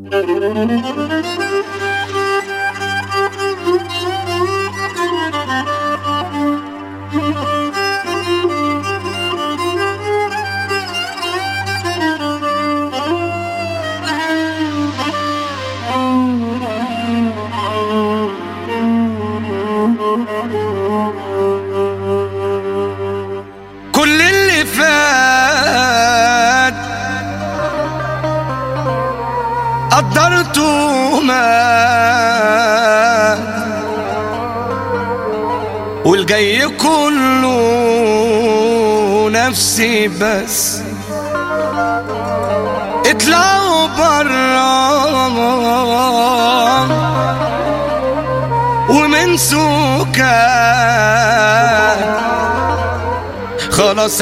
كل اللي فات قدرته مات والجاي كله نفسي بس اطلعوا برا ومن سكان خلاص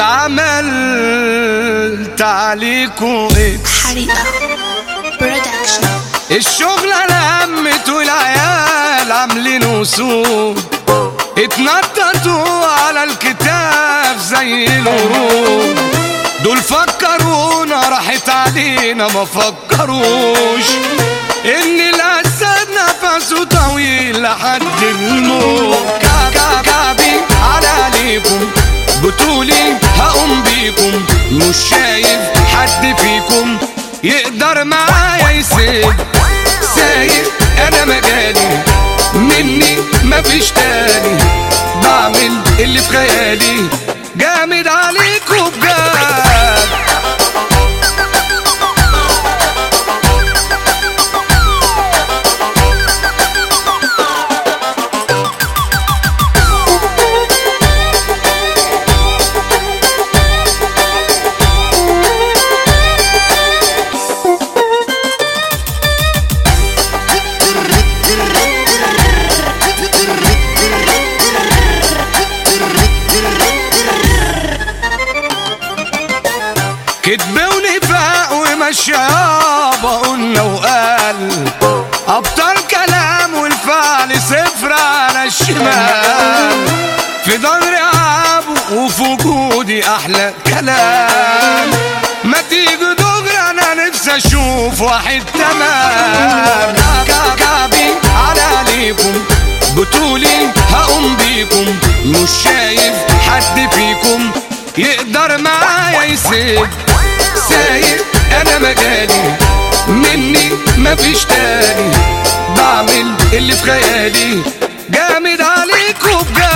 عملت عليكم اكس حريقة برودكشن الشغل لمت والعيال عاملين وسود اتنططوا على الكتاف زي الورود دول فكرونا راحت علينا ما فكروش ان الاسد نفسه طويل لحد الموت كع- كع- كعبي على عليكم بطولي هقوم بيكم مش شايف حد فيكم يقدر معايا يسيب سايق انا مجالي مني مفيش تاني بعمل اللي في خيالي جامد عليكم بجد كدب ونفاق ومشيابة قلنا وقال أبطال كلام والفعل صفر على الشمال في ظهري عابه وفي وجودي أحلى كلام ما تيجي دغري أنا نفسي أشوف واحد تمام كع- كعبي على عليكم بطولي هقوم بيكم مش شايف حد فيكم يقدر معايا يسيب سايق انا مجالي مني مفيش تاني بعمل اللي في خيالي جامد عليكم بجد